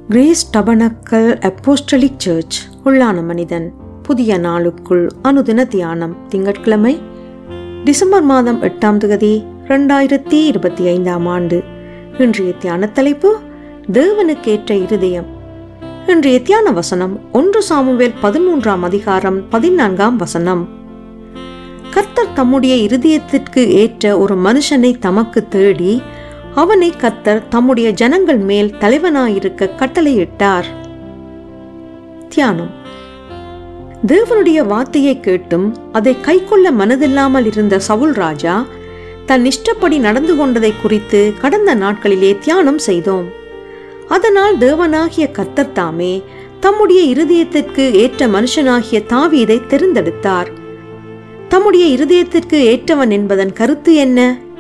grace tabernacle apostolic search உள்ளான மனிதன் புதிய நாளுக்குள் அனுதின தியானம் திங்கட்கிழமை டிசம்பர் மாதம் எட்டாம் தேதி ரெண்டாயிரத்தி இருபத்தி ஐந்தாம் ஆண்டு இன்றைய தியான தலைப்பு தேவனுக்கேற்ற இருதயம் இன்றைய தியான வசனம் ஒன்று சாமுவேல் பதிமூன்றாம் அதிகாரம் பதினான்காம் வசனம் கர்த்தர் தம்முடைய இருதயத்திற்கு ஏற்ற ஒரு மனுஷனை தமக்கு தேடி அவனை கர்த்தர் தம்முடைய ஜனங்கள் மேல் தலைவனாயிருக்க கட்டளையிட்டார் தியானம் தேவனுடைய வார்த்தையை கேட்டும் அதை கைக்கொள்ள மனதில்லாமல் இருந்த சவுல் ராஜா தன் இஷ்டப்படி நடந்து கொண்டதை குறித்து கடந்த நாட்களிலே தியானம் செய்தோம் அதனால் தேவனாகிய கர்த்தர் தாமே தம்முடைய இருதயத்திற்கு ஏற்ற மனுஷனாகிய தாவீதை தெரிந்தெடுத்தார் தம்முடைய இருதயத்திற்கு ஏற்றவன் என்பதன் கருத்து என்ன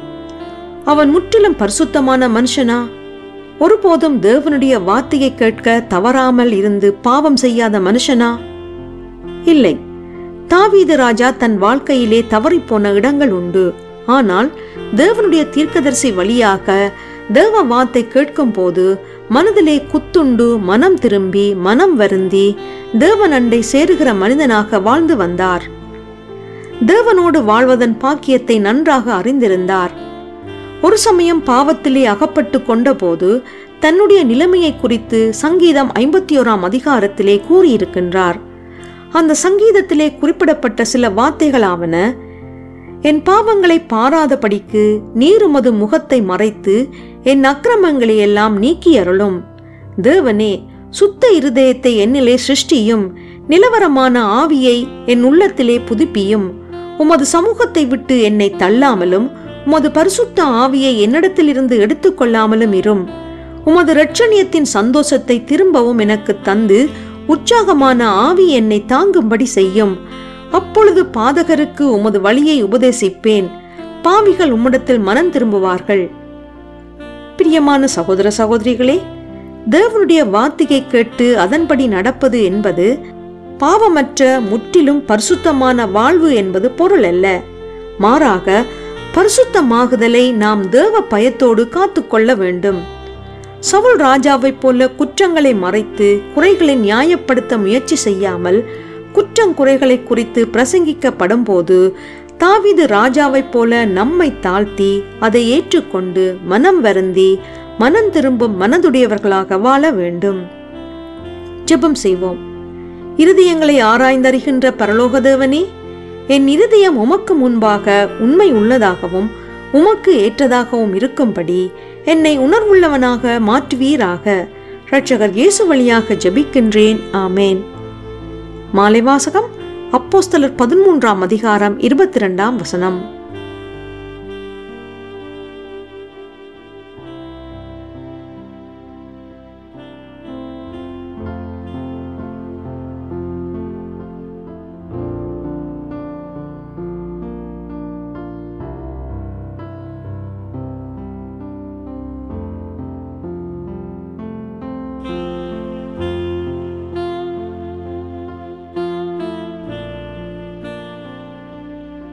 அவன் முற்றிலும் பரிசுத்தமான மனுஷனா ஒருபோதும் தேவனுடைய வார்த்தையை கேட்க தவறாமல் இருந்து பாவம் செய்யாத மனுஷனா இல்லை தாவீது ராஜா தன் வாழ்க்கையிலே தவறிப்போன இடங்கள் உண்டு ஆனால் தேவனுடைய தீர்க்கதரிசி வழியாக தேவ வார்த்தை கேட்கும் போது மனதிலே குத்துண்டு மனம் திரும்பி மனம் வருந்தி தேவனண்டை சேருகிற மனிதனாக வாழ்ந்து வந்தார் தேவனோடு வாழ்வதன் பாக்கியத்தை நன்றாக அறிந்திருந்தார் ஒரு சமயம் பாவத்திலே அகப்பட்டு கொண்டபோது தன்னுடைய நிலைமையை குறித்து சங்கீதம் ஐம்பத்தி ஓராம் அதிகாரத்திலே கூறியிருக்கின்றார் அந்த சங்கீதத்திலே குறிப்பிடப்பட்ட சில வார்த்தைகளாவன என் பாவங்களை பாராதபடிக்கு நீருமது முகத்தை மறைத்து என் அக்கிரமங்களை எல்லாம் நீக்கி அருளும் தேவனே சுத்த இருதயத்தை என்னிலே சிருஷ்டியும் நிலவரமான ஆவியை என் உள்ளத்திலே புதுப்பியும் உமது சமூகத்தை விட்டு என்னை தள்ளாமலும் உமது பரிசுத்த ஆவியை என்னிடத்திலிருந்து எடுத்துக்கொள்ளாமலும் இரும் உமது இரட்சணியத்தின் சந்தோஷத்தை திரும்பவும் எனக்கு தந்து உற்சாகமான ஆவி என்னை தாங்கும்படி செய்யும் அப்பொழுது பாதகருக்கு உமது வழியை உபதேசிப்பேன் பாவிகள் உம்மிடத்தில் மனம் திரும்புவார்கள் பிரியமான சகோதர சகோதரிகளே தேவனுடைய வார்த்தையை கேட்டு அதன்படி நடப்பது என்பது பாவமற்ற முற்றிலும் பரிசுத்தமான வாழ்வு என்பது பொருள் அல்ல மாறாக பரிசுத்தமாகுதலை நாம் தேவ பயத்தோடு காத்துக்கொள்ள வேண்டும் சவுல் ராஜாவைப் போல குற்றங்களை மறைத்து குறைகளை நியாயப்படுத்த முயற்சி செய்யாமல் குற்றம் குறைகளை குறித்து பிரசங்கிக்கப்படும் போது தாவிது ராஜாவைப் போல நம்மை தாழ்த்தி அதை ஏற்றுக்கொண்டு மனம் வருந்தி மனம் திரும்பும் மனதுடையவர்களாக வாழ வேண்டும் ஜெபம் செய்வோம் இருதயங்களை ஆராய்ந்தறிகின்ற பரலோக தேவனே என் இருதயம் உமக்கு முன்பாக உண்மை உள்ளதாகவும் உமக்கு ஏற்றதாகவும் இருக்கும்படி என்னை உணர்வுள்ளவனாக மாற்றுவீராக இரட்சகர் இயேசு வழியாக ஜெபிக்கின்றேன் ஆமேன் மாலை வாசகம் அப்போஸ்தலர் பதிமூன்றாம் அதிகாரம் இருபத்தி இரண்டாம் வசனம்